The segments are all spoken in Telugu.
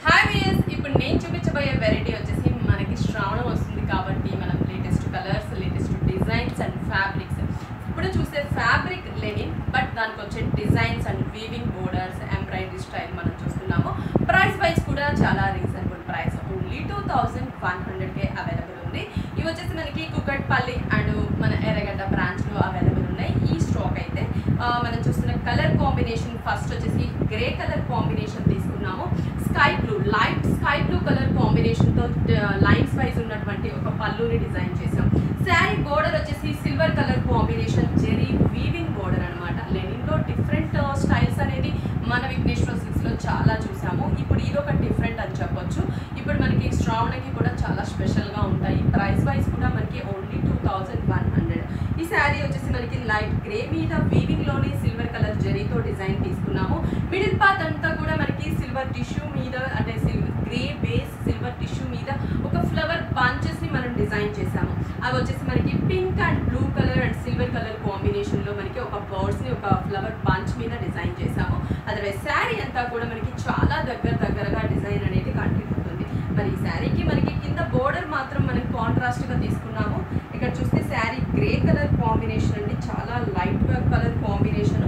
హాయ్ వియర్స్ ఇప్పుడు నేను చూపించబోయే వెరైటీ వచ్చేసి మనకి శ్రావణం వస్తుంది కాబట్టి మనం latest colours latest designs and fabrics ఇప్పుడు చూసే ఫ్యాబ్రిక్ లెనిన్ బట్ దానికి వచ్చే designs and weaving borders embroidery style మనం చూస్తున్నాము ప్రైస్ వైజ్ కూడా చాలా reasonable price only two thousand one హండ్రెడ్కే అవైలబుల్ ఉంది ఇవి వచ్చేసి మనకి కుకట్పల్లి అండ్ మన ఎర్రగడ్డ బ్రాంచ్లో అవైలబుల్ ఉన్నాయి ఈ స్టాక్ అయితే ఆ, మనం చూస్తున్న కలర్ కాంబినేషన్ ఫస్ట్ వచ్చేసి గ్రే కలర్ కాంబినేషన్ తీసుకున్నాము sky blue light sky blue colour కాంబినేషన్తో లైన్స్ వైజ్ ఉన్నటువంటి ఒక పళ్ళుని డిజైన్ చేసాం శారీ బోర్డర్ వచ్చేసి silver colour combination zari weaving border అనమాట లెనిన్లో డిఫరెంట్ స్టైల్స్ అనేది మన విఘ్నేశ్వర సిల్క్స్లో చాలా చూసాము ఇప్పుడు ఇది ఒక డిఫరెంట్ అని చెప్పొచ్చు ఇప్పుడు మనకి శ్రావణకి కూడా చాలా స్పెషల్గా ఉంటాయి ప్రైస్ వైజ్ కూడా మనకి only two thousand one hundred ఈ శారీ వచ్చేసి మనకి లైట్ గ్రే మీద వీవింగ్ లోనే సిల్వర్ కలర్ జరీతో డిజైన్ తీసుకున్నాము మిడిల్ పార్ట్ అంతా కూడా మనకి సిల్వర్ టిష్యూ మీద అంటే silver grey base silver tissue మీద ఒక ఫ్లవర్ బంచెస్ ని మనం డిజైన్ చేసాము అవి వచ్చేసి మనకి pink and blue colour and silver colour combination లో మనకి ఒక బర్డ్స్ ని ఒక ఫ్లవర్ బంచ్ మీద డిజైన్ చేసాము అదర్వైజ్ శారీ అంతా కూడా మనకి చాలా దగ్గర దగ్గరగా డిజైన్ అనేది కంటిన్యూ అవుతుంది మరి ఈ శారీకి మనకి కింద బోర్డర్ మాత్రం మనకి కాంట్రాస్ట్ గా తీసుకున్నాము ఇక్కడ చూస్తే శారీ గ్రే కలర్ కాంబినేషన్ అండి చాలా లైట్ కలర్ కాంబినేషన్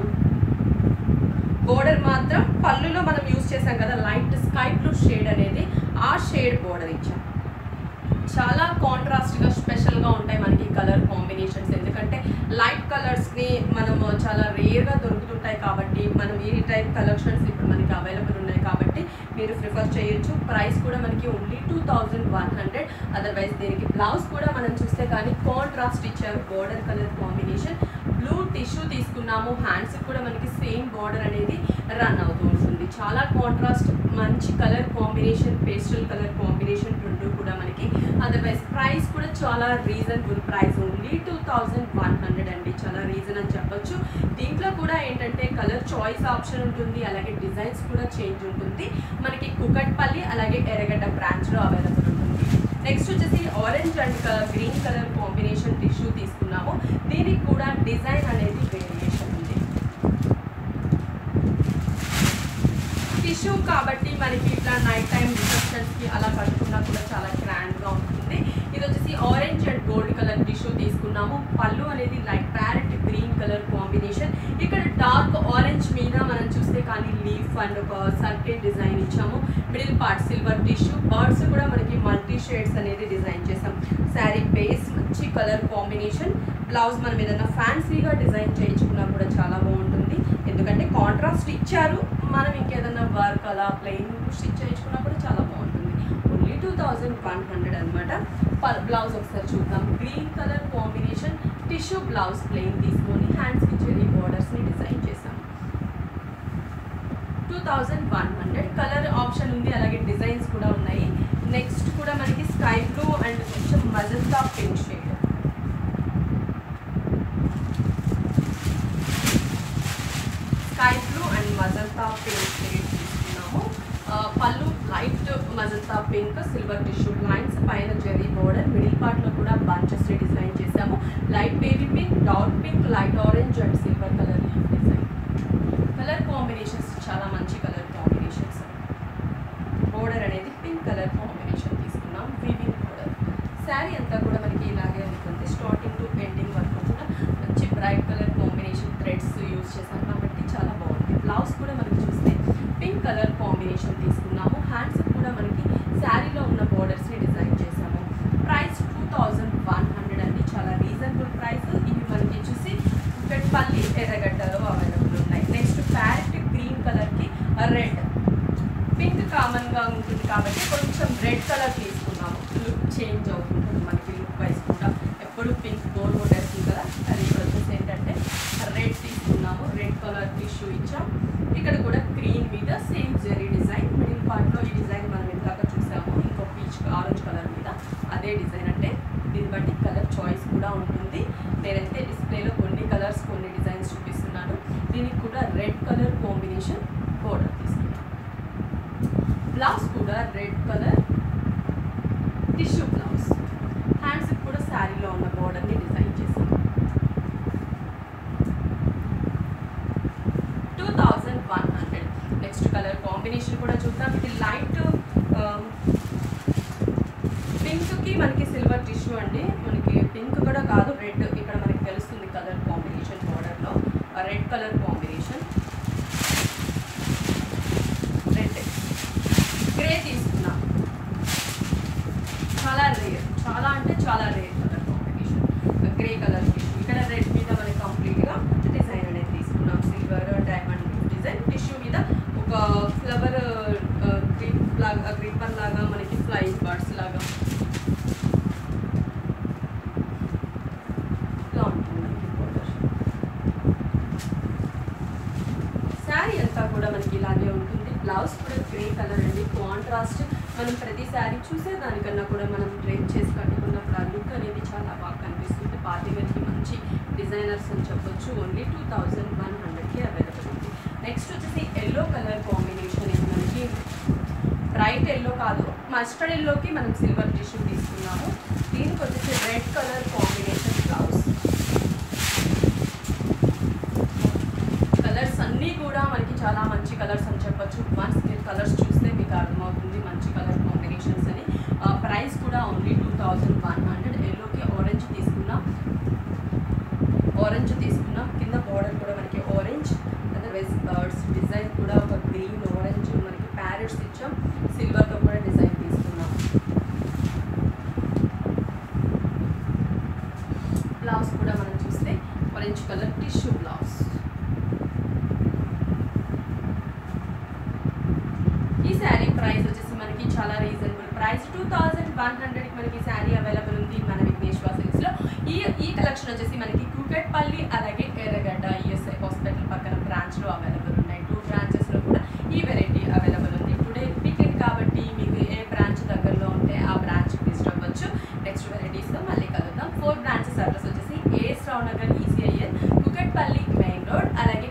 బోర్డర్ మాత్రం పళ్ళులో మనం యూజ్ చేసాం కదా లైట్ స్కై బ్లూ షేడ్ అనేది ఆ షేడ్ బోర్డర్ ఇచ్చాం చాలా కాంట్రాస్ట్గా స్పెషల్గా ఉంటాయి మనకి కలర్ కాంబినేషన్స్ ఎందుకంటే లైట్ కలర్స్ని మనం చాలా రేర్గా దొరుకుతుంటాయి కాబట్టి మనం ఈ టైప్ కలెక్షన్స్ ఇప్పుడు మనకి అవైలబుల్ ఉన్నాయి కాబట్టి మీరు ప్రిఫర్ చేయొచ్చు ప్రైస్ కూడా మనకి only two thousand one hundred otherwise దీనికి బ్లౌజ్ కూడా మనం చూస్తే కానీ కాంట్రాస్ట్ ఇచ్చారు border colour combination blue tissue తీసుకున్నాము హ్యాండ్స్ కూడా మనకి సేమ్ బార్డర్ అనేది రన్ అవుతూ ఉంటుంది చాలా కాంట్రాస్ట్ మంచి colour combination pastel colour combination రెండు కూడా మనకి అదర్వైజ్ ప్రైస్ కూడా చాలా reasonable price only two thousand one hundred అండి చాలా రీజన్ అని చెప్పొచ్చు దీంట్లో కూడా ఏంటంటే కలర్ చాయిస్ ఆప్షన్ ఉంటుంది అలాగే డిజైన్స్ కూడా చేంజ్ ఉంటుంది మనకి కుకట్పల్లి అలాగే ఎర్రగడ్డ బ్రాంచ్లో అవైలబుల్ ఉంటుంది నెక్స్ట్ వచ్చేసి orange and green colour combination tissue తీసుకున్నాము దీనికి కూడా డిజైన్ అనేది వేరియేషన్ ఉంది టిష్యూ కాబట్టి మనకి ఇట్లా నైట్ టైం రిసెప్షన్స్కి అలా కట్టుకున్నా కూడా చాలా గ్రాండ్గా ఉంటుంది ఇది వచ్చేసి orange and gold colour tissue తీసుకున్నాము పళ్ళు అనేది light parrot green colour combination ఇక్కడ డార్క్ ఆరెంజ్ మీద మనం చూస్తే కానీ లీఫ్ అండ్ ఒక సర్కిల్ డిజైన్ ఇచ్చాము middle part silver tissue birds కూడా మనకి మల్టీ షేడ్స్ అనేది డిజైన్ చేసాం శారీ బేస్ మంచి కలర్ కాంబినేషన్ బ్లౌజ్ మనం ఏదైనా ఫ్యాన్సీగా డిజైన్ చేయించుకున్నా కూడా చాలా బాగుంటుంది ఎందుకంటే కాంట్రాస్ట్ ఇచ్చారు మనం ఇంకేదైనా వర్క్ అలా ప్లెయిన్ స్టిచ్ చేయించుకున్నా కూడా చాలా బాగుంటుంది only two thousand one hundred అనమాట బ్లౌజ్ ఒకసారి చూద్దాం green colour combination tissue blouse plain తీసుకొని హ్యాండ్స్కి చెరీ బోర్డర్స్ని డిజైన్ చేసాం two thousand one hundred colour option ఉంది అలాగే డిజైన్స్ కూడా ఉన్నాయి నెక్స్ట్ కూడా మనకి స్కై బ్లూ అండ్ కొంచెం magenta pink shade sky blue and magenta pink shade తీసుకున్నాము ఆ, pallu light magenta pink silver tissue lines పైన జెరీ బోర్డర్ మిడిల్ పార్ట్లో కూడా బంచెస్ డిజైన్ చేసాము light baby pink dark pink light orange and silver colour design colour combinations చాలా మంచి కలర్ కాంబినేషన్స్ బోర్డర్ అనేది పింక్ కలర్ కాంబినేషన్ తీసుకున్నాం వీవింగ్ బోర్డర్ శారీ అంతా కూడా మనకి ఇలాగే ఉంటుంది స్టార్టింగ్ టు ఎండింగ్ వరకు కూడా మంచి bright colour combination threads use చేశాం కాబట్టి చాలా బాగుంది బ్లౌజ్ కూడా మనకి చూస్తే పింక్ కలర్ కాంబినేషన్ తీసుకున్నాము హ్యాండ్స్ కూడా మనకి శారీలో ఉన్న బోర్డర్స్ని డిజైన్ చేసాము price two thousand one hundred అండి చాలా రీజనబుల్ ప్రైస్ ఇవి మనకి చూసి కుక్కట్పల్లి ఎర్రగడ్డలో అవైలబుల్ ఉన్నాయి నెక్స్ట్ ప్యారెట్ గ్రీన్ కలర్కి రెడ్ పింక్ కామన్గా ఉంటుంది కాబట్టి కొంచెం రెడ్ కలర్ తీసుకున్నాము లుక్ చేంజ్ అవుతుంటుంది మనకి లుక్ వైజ్ కూడా ఎప్పుడు పింక్ బోర్ కొట్టేస్తుంది కదా అది ఇక్కడ వచ్చేసి ఏంటంటే రెడ్ తీసుకున్నాము రెడ్ కలర్ టిష్యూ ఇచ్చాం ఇక్కడ కూడా గ్రీన్ మీద సేమ్ జెరీ డిజైన్ మిడిల్ పార్ట్లో ఈ డిజైన్ మనం ఇందాక చూసాము ఇంకో పీచ్ ఆరెంజ్ కలర్ మీద అదే డిజైన్ అంటే దీన్ని బట్టి కలర్ చాయిస్ కూడా ఉంటుంది నేనైతే డిస్ప్లేలో కొన్ని కలర్స్ కొన్ని డిజైన్స్ చూపిస్తున్నాను దీనికి కూడా రెడ్ కలర్ కాంబినేషన్ బోర్డర్ తీసుకున్నాను బ్లౌజ్ కూడా red colour tissue blouse hands కూడా శారీలో ఉన్న బోర్డర్ని డిజైన్ చేసాం two thousand one hundred next colour combination కూడా చూద్దాం ఇది లైట్ లాగా గ్రిప్పర్ లాగా మనకి ఫ్లైయింగ్ బర్డ్స్ లాగా ఇలా ఉంటుంది మనకి border. శారీ అంతా కూడా మనకి ఇలాగే ఉంటుంది బ్లౌజ్ కూడా గ్రే కలర్ అండి కాంట్రాస్ట్ మనం ప్రతి శారీ చూసేదానికన్నా కూడా మనం డ్రేప్ చేసి కట్టుకున్నప్పుడు ఆ లుక్ అనేది చాలా బాగా కనిపిస్తుంది పార్టీ వేర్కి మంచి డిజైనర్స్ అని చెప్పొచ్చు ఓన్లీ టూ థౌజండ్ వన్ హండ్రెడ్కి అవైలబుల్ ఉంది నెక్స్ట్ వచ్చేసి ఎల్లో కలర్ కాంబినేషన్ ఇది మనకి బ్రైట్ ఎల్లో కాదు మస్టర్డ్ ఎల్లోకి మనం సిల్వర్ టిష్యూ తీసుకున్నాము దీనికి వచ్చేసి red colour combination blouse colours అన్నీ కూడా మనకి చాలా మంచి కలర్స్ అని చెప్పొచ్చు వన్స్ మీరు కలర్స్ చూస్తే మీకు అర్థమవుతుంది మంచి కలర్ కాంబినేషన్స్ అని ప్రైస్ కూడా only two thousand one hundred ఎల్లోకి ఆరెంజ్ తీసుకున్నాం ఆరెంజ్ తీసుకున్నాం కింద బార్డర్ కూడా మనకి ఆరెంజ్ అదర్వైజ్ బర్డ్స్ డిజైన్ కూడా ఒక గ్రీన్ ఆరెంజ్ మనకి ప్యారెట్స్ ఇచ్చాం సిల్వర్తో కూడా డిజైన్ తీసుకున్నాం బ్లౌజ్ కూడా మనం చూస్తే ఆరెంజ్ కలర్ టిష్యూ బ్లౌజ్ ఈ శారీ ప్రైస్ వచ్చేసి మనకి చాలా reasonable price two thousand one hundred మనకి శారీ అవైలబుల్ ఉంది మన విఘ్నేశ్వర సిల్క్స్ లో ఈ ఈ కలెక్షన్ వచ్చేసి మనకి కూకట్పల్లి అలాగే ఎర్రగడ్డ ఈఎస్ఐ హాస్పిటల్ పక్కన బ్రాంచ్ లో అవైలబుల్ ఉన్నాయి టూ బ్రాంచెస్ లో కూడా ఈ వెరైటీ అవైలబుల్ ఉంది టుడే వీకెండ్ కాబట్టి మీకు ఏ బ్రాంచ్ దగ్గరలో ఉంటే ఆ బ్రాంచ్ విజిట్ అవ్వచ్చు నెక్స్ట్ వెరైటీస్ తో మళ్ళీ కలుద్దాం ఫోర్ బ్రాంచెస్ అడ్రస్ వచ్చేసి AS Rao Nagar ECIL Kukatpally main road అలాగే